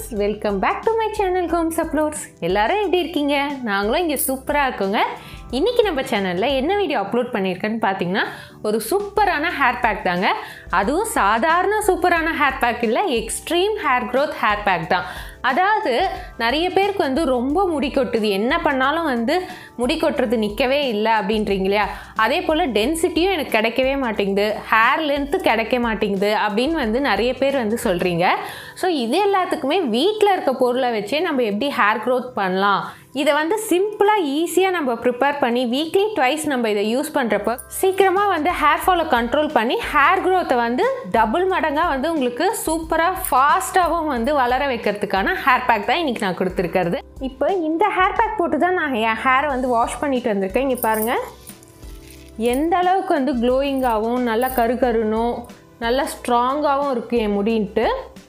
welcome back to my channel homes uploads எல்லாரும் எப்படி இருக்கீங்க நாங்களும் இங்கே சூப்பராக இருக்கோங்க இன்றைக்கி நம்ம சேனலில் என்ன வீடியோ அப்லோட் பண்ணியிருக்கேன்னு பார்த்தீங்கன்னா ஒரு சூப்பரான ஹேர் பேக் தாங்க அதுவும் சாதாரண சூப்பரான ஹேர் பேக் இல்லை extreme hair growth hair pack தான் அதாவது நிறைய பேருக்கு வந்து ரொம்ப முடி கொட்டுது என்ன பண்ணாலும் வந்து முடி கொட்டுறது நிற்கவே இல்லை அப்படின்றீங்க இல்லையா அதே போல் டென்சிட்டியும் எனக்கு கிடைக்கவே மாட்டேங்குது ஹேர் லென்த்து கிடைக்க மாட்டேங்குது அப்படின்னு வந்து நிறைய பேர் வந்து சொல்கிறீங்க ஸோ இது எல்லாத்துக்குமே வீட்டில் இருக்க பொருளை வச்சே நம்ம எப்படி ஹேர் க்ரோத் பண்ணலாம் இதை வந்து சிம்பிளாக ஈஸியாக நம்ம ப்ரிப்பேர் பண்ணி வீக்லி ட்வைஸ் நம்ம இதை யூஸ் பண்ணுறப்போ சீக்கிரமாக வந்து ஹேர் ஃபாலை கண்ட்ரோல் பண்ணி ஹேர் க்ரோத்தை வந்து டபுள் மடங்காக வந்து உங்களுக்கு சூப்பராக ஃபாஸ்ட்டாகவும் வந்து வளர வைக்கிறதுக்கான ஹேர் பேக் தான் இன்றைக்கி நான் கொடுத்துருக்கிறது இப்போ இந்த ஹேர் பேக் போட்டு தான் நான் என் ஹேரை வந்து வாஷ் பண்ணிட்டு வந்திருக்கேன் இங்கே பாருங்கள் எந்த அளவுக்கு வந்து க்ளோயிங்காகவும் நல்லா கரு கருணும் நல்லா ஸ்ட்ராங்காகவும் இருக்குது என் முடின்ட்டு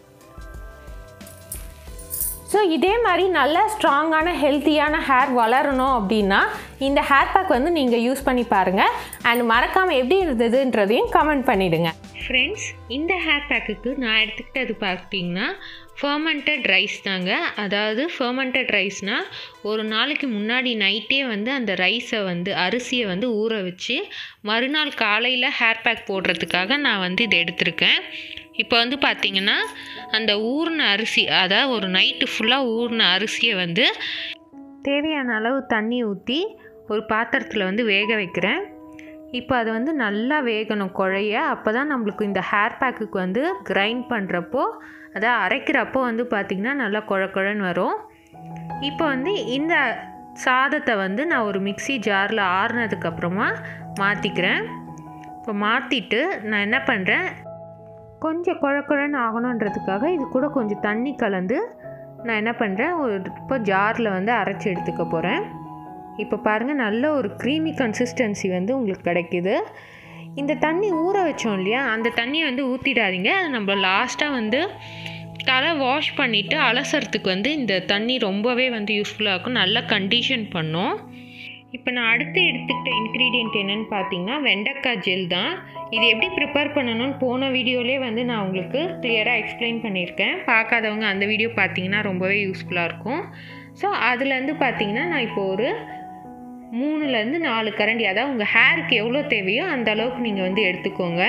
ஸோ இதே மாதிரி நல்ல ஸ்ட்ராங்கான ஹெல்த்தியான ஹேர் வளரணும் அப்படின்னா இந்த ஹேர் பேக் வந்து நீங்கள் யூஸ் பண்ணி பாருங்கள் அண்ட் மறக்காமல் எப்படி இருந்ததுன்றதையும் கமெண்ட் பண்ணிவிடுங்க ஃப்ரெண்ட்ஸ் இந்த ஹேர் பேக்குக்கு நான் எடுத்துக்கிட்டது பார்த்தீங்கன்னா ஃபர்மெண்டட் ரைஸ் தாங்க அதாவது ஃபர்மெண்டட் ரைஸ்னால் ஒரு நாளைக்கு முன்னாடி நைட்டே வந்து அந்த ரைஸை வந்து அரிசியை வந்து ஊற வச்சு மறுநாள் காலையில் ஹேர் பேக் போடுறதுக்காக நான் வந்து இதை எடுத்திருக்கேன் இப்போ வந்து பார்த்திங்கன்னா அந்த ஊறின அரிசி அதாவது ஒரு நைட்டு ஃபுல்லாக ஊறின அரிசியை வந்து தேவையான அளவு தண்ணி ஊற்றி ஒரு பாத்திரத்தில் வந்து வேக வைக்கிறேன் இப்போ அது வந்து நல்லா வேகணும் குழைய அப்போ தான் நம்மளுக்கு இந்த ஹேர் பேக்குக்கு வந்து கிரைண்ட் பண்ணுறப்போ அதாவது அரைக்கிறப்போ வந்து பார்த்திங்கன்னா நல்லா குழ குழன்னு வரும் இப்போ வந்து இந்த சாதத்தை வந்து நான் ஒரு மிக்சி ஜாரில் ஆறுனதுக்கப்புறமா மாற்றிக்கிறேன் இப்போ மாற்றிட்டு நான் என்ன பண்ணுறேன் கொஞ்சம் குழ குழன்னு ஆகணுன்றதுக்காக இது கூட கொஞ்சம் தண்ணி கலந்து நான் என்ன பண்ணுறேன் ஒரு இப்போ ஜாரில் வந்து அரைச்சி எடுத்துக்க போகிறேன் இப்போ பாருங்கள் நல்ல ஒரு க்ரீமி கன்சிஸ்டன்சி வந்து உங்களுக்கு கிடைக்கிது இந்த தண்ணி ஊற வச்சோம் இல்லையா அந்த தண்ணியை வந்து ஊற்றிடாதீங்க அது நம்ம லாஸ்ட்டாக வந்து தலை வாஷ் பண்ணிவிட்டு அலசறதுக்கு வந்து இந்த தண்ணி ரொம்பவே வந்து யூஸ்ஃபுல்லாக இருக்கும் நல்லா கண்டிஷன் பண்ணும் இப்போ நான் அடுத்து எடுத்துக்கிட்ட இன்க்ரீடியன்ட் என்னென்னு பார்த்தீங்கன்னா வெண்டைக்காய் ஜெல் தான் இது எப்படி ப்ரிப்பேர் பண்ணணும்னு போன வீடியோலே வந்து நான் உங்களுக்கு கிளியராக எக்ஸ்பிளைன் பண்ணியிருக்கேன் பார்க்காதவங்க அந்த வீடியோ பார்த்தீங்கன்னா ரொம்பவே யூஸ்ஃபுல்லாக இருக்கும் ஸோ அதுலேருந்து பார்த்தீங்கன்னா நான் இப்போ ஒரு மூணுலேருந்து நாலு கரண்டி அதாவது உங்கள் ஹேருக்கு எவ்வளோ தேவையோ அந்த அளவுக்கு நீங்கள் வந்து எடுத்துக்கோங்க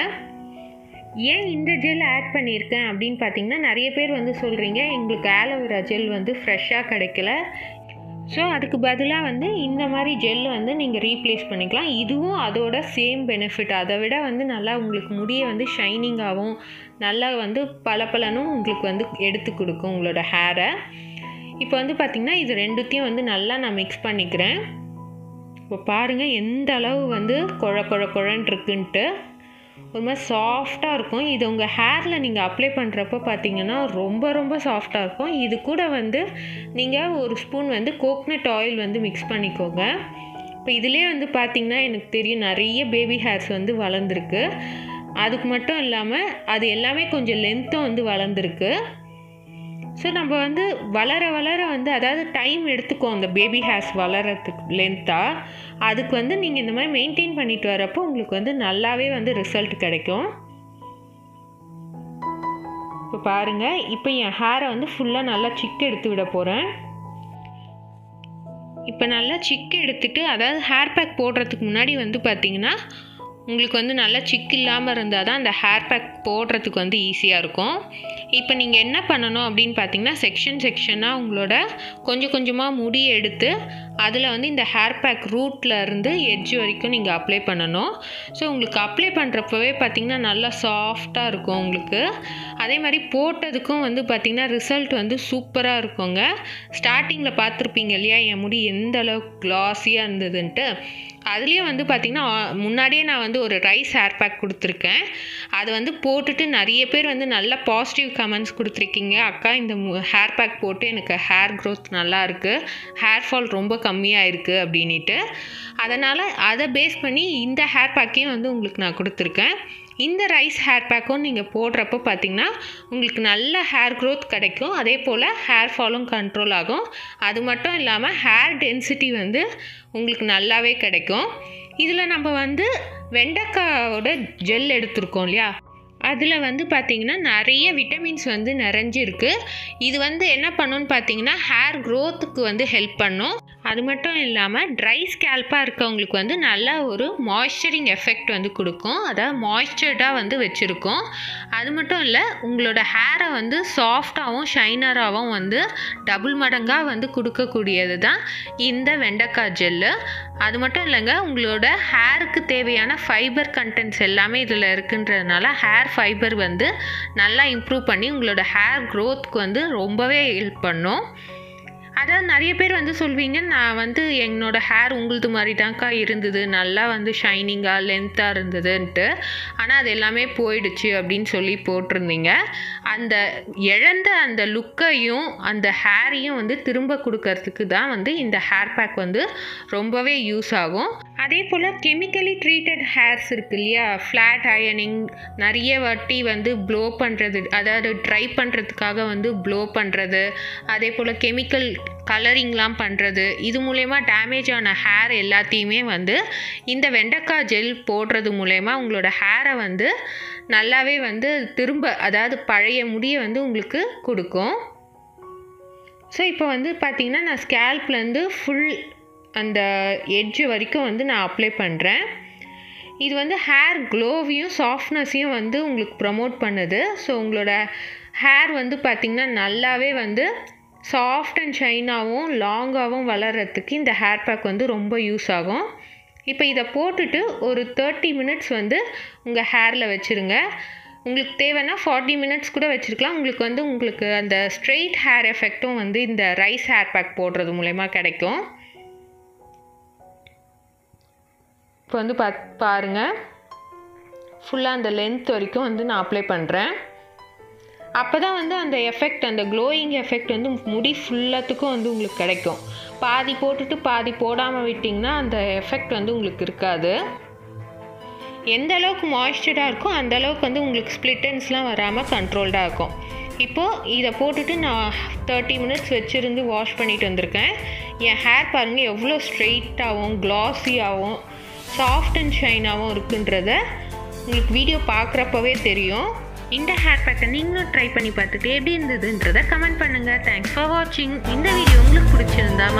ஏன் இந்த ஜெல் ஆட் பண்ணியிருக்கேன் அப்படின்னு பார்த்தீங்கன்னா நிறைய பேர் வந்து சொல்கிறீங்க எங்களுக்கு ஆலோவேரா ஜெல் வந்து ஃப்ரெஷ்ஷாக கிடைக்கல ஸோ அதுக்கு பதிலாக வந்து இந்த மாதிரி ஜெல் வந்து நீங்கள் ரீப்ளேஸ் பண்ணிக்கலாம் இதுவும் அதோட சேம் பெனிஃபிட் அதை விட வந்து நல்லா உங்களுக்கு முடியை வந்து ஷைனிங்காகவும் நல்லா வந்து பளபளனும் உங்களுக்கு வந்து எடுத்து கொடுக்கும் உங்களோட ஹேரை இப்போ வந்து பார்த்திங்கன்னா இது ரெண்டுத்தையும் வந்து நல்லா நான் மிக்ஸ் பண்ணிக்கிறேன் இப்போ பாருங்கள் எந்த அளவு வந்து குழ குழ குழன்னு இருக்குன்ட்டு ஒரு மாதிரி சாஃப்டாக இருக்கும் இது உங்கள் ஹேரில் நீங்கள் அப்ளை பண்ணுறப்போ பார்த்தீங்கன்னா ரொம்ப ரொம்ப சாஃப்டாக இருக்கும் இது கூட வந்து நீங்கள் ஒரு ஸ்பூன் வந்து கோக்னட் ஆயில் வந்து மிக்ஸ் பண்ணிக்கோங்க இப்போ இதிலே வந்து பார்த்திங்கன்னா எனக்கு தெரியும் நிறைய பேபி ஹேர்ஸ் வந்து வளர்ந்துருக்கு அதுக்கு மட்டும் இல்லாமல் அது எல்லாமே கொஞ்சம் லென்த்தும் வந்து வளர்ந்துருக்கு ஸோ நம்ம வந்து வளர வளர வந்து அதாவது டைம் எடுத்துக்கோம் அந்த பேபி ஹேர்ஸ் வளரத்துக்கு லென்த்தாக அதுக்கு வந்து நீங்கள் இந்த மாதிரி மெயின்டைன் பண்ணிட்டு வரப்போ உங்களுக்கு வந்து நல்லாவே வந்து ரிசல்ட் கிடைக்கும் இப்போ பாருங்கள் இப்போ என் ஹேரை வந்து ஃபுல்லாக நல்லா சிக்கு எடுத்து விட போகிறேன் இப்போ நல்லா சிக்கு எடுத்துட்டு அதாவது ஹேர் பேக் போடுறதுக்கு முன்னாடி வந்து பார்த்திங்கன்னா உங்களுக்கு வந்து நல்லா சிக்கு இல்லாமல் இருந்தால் தான் அந்த ஹேர் பேக் போடுறதுக்கு வந்து ஈஸியாக இருக்கும் இப்போ நீங்கள் என்ன பண்ணணும் அப்படின்னு பார்த்தீங்கன்னா செக்ஷன் செக்ஷனாக உங்களோட கொஞ்சம் கொஞ்சமாக முடியை எடுத்து அதில் வந்து இந்த ஹேர் பேக் ரூட்டில் இருந்து எட்ஜ் வரைக்கும் நீங்கள் அப்ளை பண்ணணும் ஸோ உங்களுக்கு அப்ளை பண்ணுறப்பவே பார்த்திங்கன்னா நல்லா சாஃப்டாக இருக்கும் உங்களுக்கு அதே மாதிரி போட்டதுக்கும் வந்து பார்த்திங்கன்னா ரிசல்ட் வந்து சூப்பராக இருக்குங்க ஸ்டார்டிங்கில் பார்த்துருப்பீங்க இல்லையா என் முடி எந்த அளவுக்கு க்ளாஸியாக இருந்ததுன்ட்டு அதுலேயும் வந்து பார்த்திங்கன்னா முன்னாடியே நான் வந்து ஒரு ரைஸ் ஹேர் பேக் கொடுத்துருக்கேன் அது வந்து போட்டுட்டு நிறைய பேர் வந்து நல்ல பாசிட்டிவ் கமெண்ட்ஸ் கொடுத்துருக்கீங்க அக்கா இந்த ஹேர் பேக் போட்டு எனக்கு ஹேர் க்ரோத் நல்லா இருக்குது ஹேர் ஃபால் ரொம்ப கம்மியாக இருக்குது அப்படின்ட்டு அதனால் அதை பேஸ் பண்ணி இந்த ஹேர் பேக்கையும் வந்து உங்களுக்கு நான் கொடுத்துருக்கேன் இந்த ரைஸ் ஹேர் பேக்கும் நீங்கள் போடுறப்போ பார்த்தீங்கன்னா உங்களுக்கு நல்ல ஹேர் க்ரோத் கிடைக்கும் அதே போல் ஹேர் ஃபாலும் கண்ட்ரோல் ஆகும் அது மட்டும் இல்லாமல் ஹேர் டென்சிட்டி வந்து உங்களுக்கு நல்லாவே கிடைக்கும் இதில் நம்ம வந்து வெண்டைக்காயோட ஜெல் எடுத்திருக்கோம் இல்லையா அதில் வந்து பார்த்திங்கன்னா நிறைய விட்டமின்ஸ் வந்து நிறைஞ்சிருக்கு இது வந்து என்ன பண்ணுன்னு பார்த்தீங்கன்னா ஹேர் க்ரோத்துக்கு வந்து ஹெல்ப் பண்ணும் அது மட்டும் இல்லாமல் ட்ரை ஸ்கேல்பாக இருக்கவங்களுக்கு வந்து நல்ல ஒரு மாய்ஸ்சரிங் எஃபெக்ட் வந்து கொடுக்கும் அதாவது மாய்ஸ்சர்டாக வந்து வச்சுருக்கோம் அது மட்டும் இல்லை உங்களோட ஹேரை வந்து சாஃப்டாகவும் ஷைனராகவும் வந்து டபுள் மடங்காக வந்து கொடுக்கக்கூடியது தான் இந்த வெண்டைக்காய் ஜெல்லு அது மட்டும் இல்லைங்க உங்களோட ஹேருக்கு தேவையான ஃபைபர் கண்டென்ட்ஸ் எல்லாமே இதில் இருக்குன்றதுனால ஹேர் ஃபைபர் வந்து நல்லா இம்ப்ரூவ் பண்ணி உங்களோட ஹேர் க்ரோத்துக்கு வந்து ரொம்பவே ஹெல்ப் பண்ணும் அதாவது நிறைய பேர் வந்து சொல்வீங்க நான் வந்து என்னோட ஹேர் உங்களுது மாதிரி தான்க்கா இருந்தது நல்லா வந்து ஷைனிங்காக லென்த்தாக இருந்ததுன்ட்டு ஆனால் அது எல்லாமே போயிடுச்சு அப்படின்னு சொல்லி போட்டிருந்தீங்க அந்த இழந்த அந்த லுக்கையும் அந்த ஹேரையும் வந்து திரும்ப கொடுக்கறதுக்கு தான் வந்து இந்த ஹேர் பேக் வந்து ரொம்பவே யூஸ் ஆகும் அதே போல் கெமிக்கலி ட்ரீட்டட் ஹேர்ஸ் இருக்கு இல்லையா ஃப்ளாட் அயனிங் நிறைய வாட்டி வந்து ப்ளோ பண்ணுறது அதாவது ட்ரை பண்ணுறதுக்காக வந்து ப்ளோ பண்ணுறது அதே போல் கெமிக்கல் கலரிங்லாம் பண்ணுறது இது மூலயமா டேமேஜ் ஆன ஹேர் எல்லாத்தையுமே வந்து இந்த வெண்டைக்காய் ஜெல் போடுறது மூலயமா உங்களோட ஹேரை வந்து நல்லாவே வந்து திரும்ப அதாவது பழைய முடியை வந்து உங்களுக்கு கொடுக்கும் ஸோ இப்போ வந்து பார்த்திங்கன்னா நான் ஸ்கேல்ப்லேருந்து ஃபுல் அந்த எட்ஜு வரைக்கும் வந்து நான் அப்ளை பண்ணுறேன் இது வந்து ஹேர் க்ளோவையும் சாஃப்ட்னஸையும் வந்து உங்களுக்கு ப்ரமோட் பண்ணுது ஸோ உங்களோட ஹேர் வந்து பார்த்திங்கன்னா நல்லாவே வந்து சாஃப்ட் அண்ட் ஷைனாகவும் லாங்காகவும் வளர்கிறதுக்கு இந்த ஹேர் பேக் வந்து ரொம்ப யூஸ் ஆகும் இப்போ இதை போட்டுட்டு ஒரு தேர்ட்டி மினிட்ஸ் வந்து உங்கள் ஹேரில் வச்சுருங்க உங்களுக்கு தேவைன்னா ஃபார்ட்டி மினிட்ஸ் கூட வச்சுருக்கலாம் உங்களுக்கு வந்து உங்களுக்கு அந்த ஸ்ட்ரெயிட் ஹேர் எஃபெக்ட்டும் வந்து இந்த ரைஸ் ஹேர் பேக் போடுறது மூலயமா கிடைக்கும் இப்போ வந்து பா பாருங்கள் ஃபுல்லாக அந்த லென்த் வரைக்கும் வந்து நான் அப்ளை பண்ணுறேன் அப்போ தான் வந்து அந்த எஃபெக்ட் அந்த க்ளோயிங் எஃபெக்ட் வந்து முடி ஃபுல்லாத்துக்கும் வந்து உங்களுக்கு கிடைக்கும் பாதி போட்டுட்டு பாதி போடாமல் விட்டிங்கன்னா அந்த எஃபெக்ட் வந்து உங்களுக்கு இருக்காது எந்த அளவுக்கு மாய்ஸ்சர்டாக இருக்கோ அந்த அளவுக்கு வந்து உங்களுக்கு ஸ்ப்ளிட்டன்ஸ்லாம் வராமல் கண்ட்ரோல்டாக இருக்கும் இப்போது இதை போட்டுட்டு நான் தேர்ட்டி மினிட்ஸ் வச்சுருந்து வாஷ் பண்ணிட்டு வந்திருக்கேன் என் ஹேர் பாருங்கள் எவ்வளோ ஸ்ட்ரெயிட்டாகவும் க்ளாஸியாகவும் சாஃப்ட் அண்ட் ஷைனாகவும் இருக்குன்றத உங்களுக்கு வீடியோ பார்க்குறப்பவே தெரியும் இந்த ஹேர் பேக்கை நீங்களும் ட்ரை பண்ணி பார்த்துட்டு எப்படி இருந்ததுன்றதை கமெண்ட் பண்ணுங்கள் தேங்க்ஸ் ஃபார் வாட்சிங் இந்த வீடியோ உங்களுக்கு பிடிச்சிருந்தா